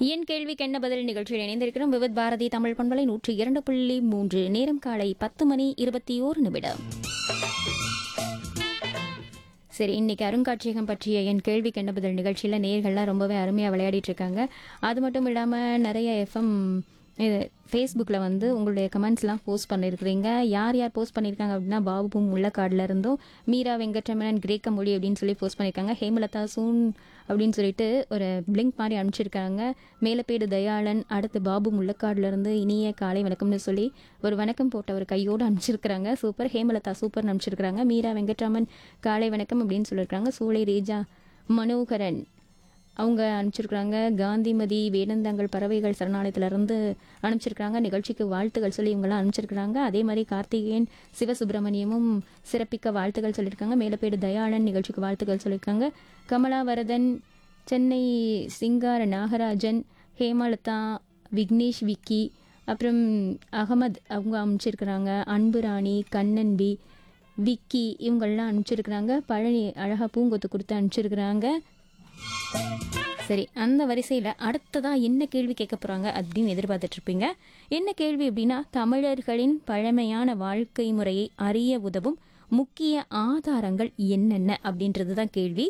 என் கேள்விக்கு என்ன பதில் நிகழ்ச்சியில் இணைந்திருக்கிறோம் விவித் பாரதி தமிழ் பண்பலை நூற்றி இரண்டு புள்ளி மூன்று நேரம் காலை பத்து மணி இருபத்தி ஓரு நிமிடம் சரி இன்னைக்கு அருங்காட்சியகம் பற்றிய என் கேள்விக்கு என்ன பதில் நிகழ்ச்சியில் நேர்கள்லாம் ரொம்பவே அருமையாக விளையாடிட்டு இருக்காங்க அது மட்டும் இல்லாமல் நிறைய எஃப்எம் இது ஃபேஸ்புக்கில் வந்து உங்களுடைய கமெண்ட்ஸ்லாம் போஸ்ட் பண்ணியிருக்கிறீங்க யார் யார் போஸ்ட் பண்ணியிருக்காங்க அப்படின்னா பாபு முள்ளக்காடுல இருந்தும் மீரா வெங்கட்ரமணன் கிரேக்க மொழி அப்படின்னு சொல்லி போஸ்ட் பண்ணியிருக்காங்க ஹேமலதா சூன் அப்படின்னு சொல்லிட்டு ஒரு பிளிங்க் மாதிரி அனுப்பிச்சிருக்காங்க மேலப்பேடு தயாளன் அடுத்து பாபு முள்ளக்காடுல இருந்து இனிய காலை வணக்கம்னு சொல்லி ஒரு வணக்கம் போட்ட ஒரு கையோடு அனுப்பிச்சிருக்கிறாங்க சூப்பர் ஹேமலதா சூப்பர் அனுப்பிச்சிருக்கிறாங்க மீரா வெங்கட்ராமன் காலை வணக்கம் அப்படின்னு சொல்லியிருக்காங்க சூளை ரேஜா மனோகரன் அவங்க அனுப்பிச்சிருக்கிறாங்க காந்திமதி வேடந்தாங்கல் பறவைகள் சரணாலயத்திலிருந்து அனுப்பிச்சிருக்கிறாங்க நிகழ்ச்சிக்கு வாழ்த்துக்கள் சொல்லி இவங்கெல்லாம் அனுப்பிச்சிருக்கிறாங்க அதே மாதிரி கார்த்திகேயன் சிவசுப்பிரமணியமும் சிறப்பிக்க வாழ்த்துக்கள் சொல்லியிருக்காங்க மேலப்பேடு தயாளன் நிகழ்ச்சிக்கு வாழ்த்துக்கள் சொல்லியிருக்காங்க கமலா வரதன் சென்னை சிங்கார நாகராஜன் ஹேமலதா விக்னேஷ் விக்கி அப்புறம் அகமது அவங்க அனுப்பிச்சிருக்கிறாங்க அன்புராணி கண்ணன்பி விக்கி இவங்கெல்லாம் அனுப்பிச்சிருக்கிறாங்க பழனி அழகா பூங்கொத்து கொடுத்து அனுப்பிச்சிருக்கிறாங்க சரி அந்த வரிசையில் அடுத்ததாக என்ன கேள்வி கேட்க போகிறாங்க அப்படின்னு எதிர்பார்த்துட்டு இருப்பீங்க என்ன கேள்வி அப்படின்னா தமிழர்களின் பழமையான வாழ்க்கை முறையை அறிய உதவும் முக்கிய ஆதாரங்கள் என்னென்ன அப்படின்றது தான் கேள்வி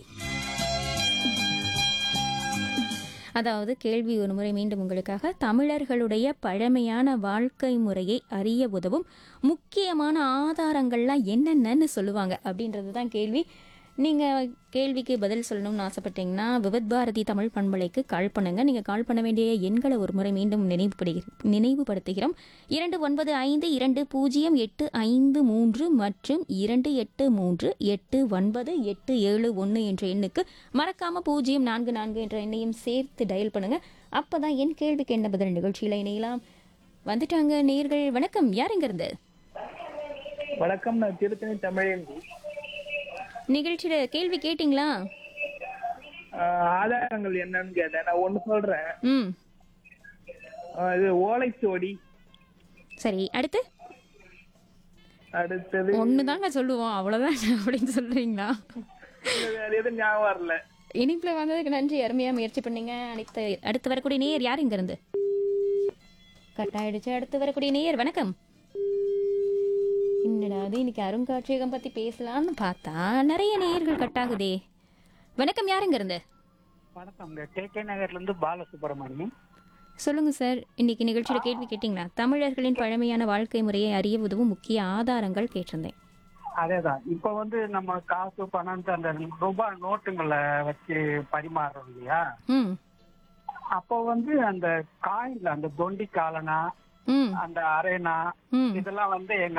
அதாவது கேள்வி ஒரு முறை மீண்டும் உங்களுக்காக தமிழர்களுடைய பழமையான வாழ்க்கை முறையை அறிய உதவும் முக்கியமான ஆதாரங்கள்லாம் என்னென்னன்னு சொல்லுவாங்க அப்படின்றது தான் கேள்வி நீங்கள் கேள்விக்கு பதில் சொல்லணும்னு ஆசைப்பட்டீங்கன்னா விவத் பாரதி தமிழ் பண்பலைக்கு கால் பண்ணுங்க நீங்கள் கால் பண்ண வேண்டிய எண்களை ஒரு முறை மீண்டும் நினைவுபடுகி நினைவுபடுத்துகிறோம் இரண்டு ஒன்பது ஐந்து இரண்டு பூஜ்ஜியம் எட்டு ஐந்து மூன்று மற்றும் இரண்டு எட்டு மூன்று எட்டு ஒன்பது எட்டு ஏழு ஒன்று என்ற எண்ணுக்கு மறக்காம பூஜ்ஜியம் நான்கு நான்கு என்ற எண்ணையும் சேர்த்து டயல் பண்ணுங்க அப்பதான் என் கேள்விக்கு என்ன பதில் நிகழ்ச்சியில் இணையலாம் வந்துட்டாங்க நேர்கள் வணக்கம் யார் எங்க இருந்து வணக்கம் நான் திருத்தணி தமிழேந்தி நிகழ்ச்சியில கேள்வி கேட்டிங்களா ஆஹ் ஆதாரங்கள் என்னன்னு கேட்டேன் நான் ஒண்ணு சொல்றேன் ம் ஆஹ் இது ஓலைச்சுவடி சரி அடுத்து அடுத்தது ஒன்று தாங்க சொல்லுவோம் அவ்வளோதான் அப்படின்னு சொல்றீங்களா இல்ல, வேற எதுவும் ஞாபகம் வரல இனிப்புல வந்ததுக்கு நன்றி அருமையா முயற்சி பண்ணீங்க அடுத்த அடுத்து வரக்கூடிய நேயர் யார் இங்க இருந்து கட் ஆயிடுச்சு அடுத்து வரக்கூடிய நேயர் வணக்கம் என்னடா அது இன்னைக்கு அருங்காட்சியகம் பத்தி பேசலாம்னு பார்த்தா நிறைய நேயர்கள் கட் ஆகுதே வணக்கம் யார் இங்க இருந்து வணக்கம் கே கே நகர்ல இருந்து பாலசுப்ரமணியம் சொல்லுங்க சார் இன்னைக்கு நிகழ்ச்சியில கேள்வி கேட்டிங்களா தமிழர்களின் பழமையான வாழ்க்கை முறையை அறிய உதவும் முக்கிய ஆதாரங்கள் கேட்டிருந்தேன் அதேதான் இப்ப வந்து நம்ம காசு பணம் அந்த ரூபாய் நோட்டுங்களை வச்சு பரிமாறுறோம் இல்லையா ம் அப்போ வந்து அந்த காயின்ல அந்த தொண்டி காலனா ம் அந்த அரேனா ம் இதெல்லாம் வந்து எங்க